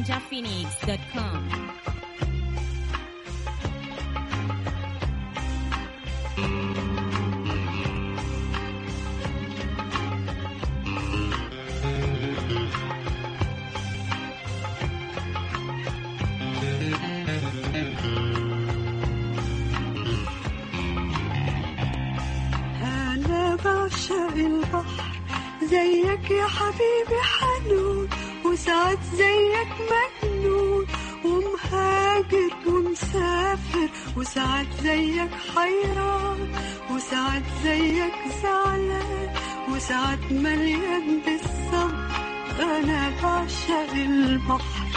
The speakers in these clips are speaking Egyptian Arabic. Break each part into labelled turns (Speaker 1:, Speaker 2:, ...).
Speaker 1: ninjaphoenix.com.
Speaker 2: أنا بعشق البحر زيك يا حبيبي حنون وساعات زيك مجنون ومهاجر ومسافر وساعات زيك حيران وساعات زيك زعلان وساعات مليان بالصبر أنا بعشق البحر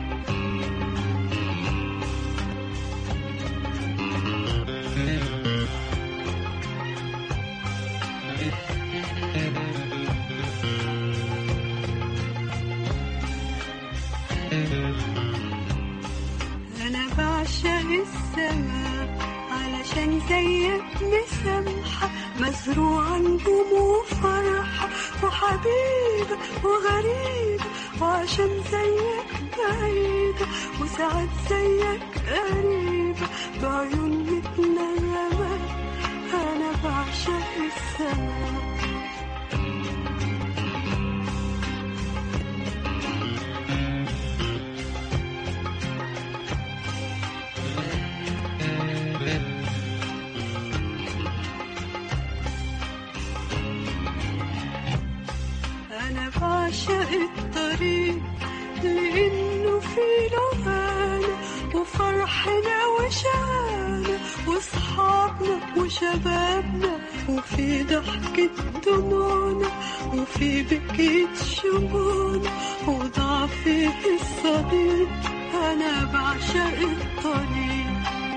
Speaker 2: أنا بعشق السماء علشان زيك مسامحة مزروعة نجوم وفرحة وحبيبة وغريبة وعشان زيك بعيدة وساعات زيك قريبة بعيون متنغمة أنا بعشق السماء أنا بعشق الطريق لأنه في لغانا وفرحنا وشانا وصحابنا وشبابنا وفي ضحكة دموعنا وفي بكيت شموعنا وضعفي الصديق أنا بعشق الطريق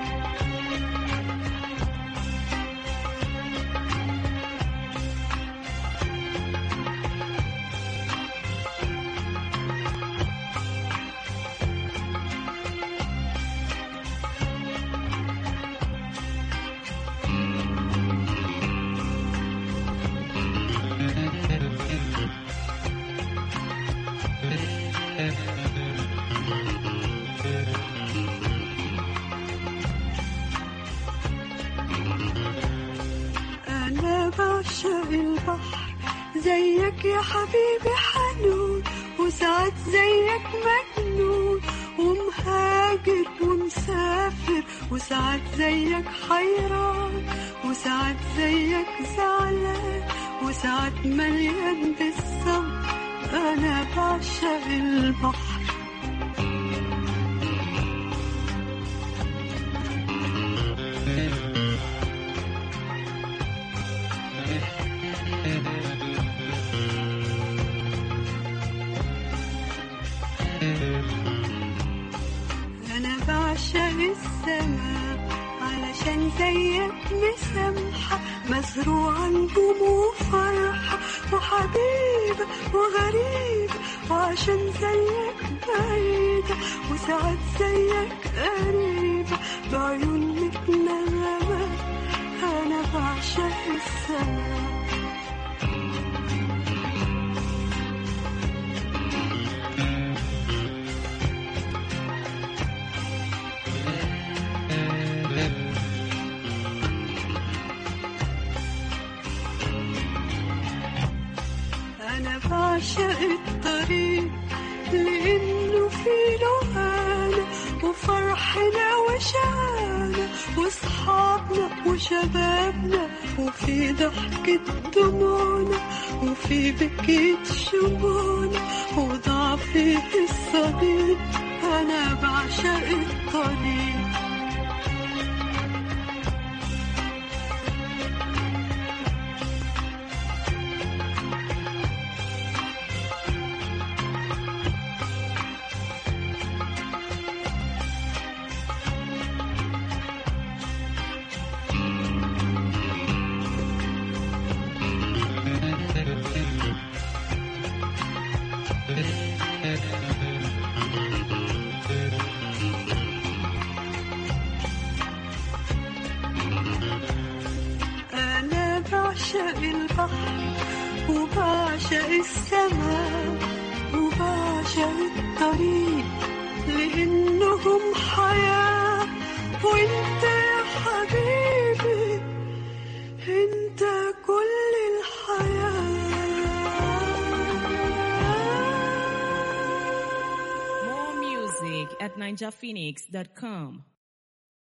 Speaker 2: أنا بعشق البحر زيك يا حبيبي حنون وساعات زيك مجنون ومهاجر ومسافر وساعات زيك حيران وساعات زيك زعلان وساعات مليان بالصبر أنا بعشق البحر أنا بعشق السماء علشان زيك مسامحة مزروعة نجوم وفرحة وحبيبة وغريبة وعشان زيك بعيدة وساعات زيك قريبة بعيون متنغمة أنا بعشق السماء أنا بعشق الطريق لأنه في لغانا وفرحنا وشانا وصحابنا وشبابنا وفي ضحكة دموعنا وفي بكيت شموعنا وضعفي الصديق أنا بعشق الطريق أنا بعشق البحر وبعشق السماء وبعشق الطريق لأنهم حياة وانت يا حبيبي انت كل الحياة
Speaker 1: More music at ninjaphoenix.com.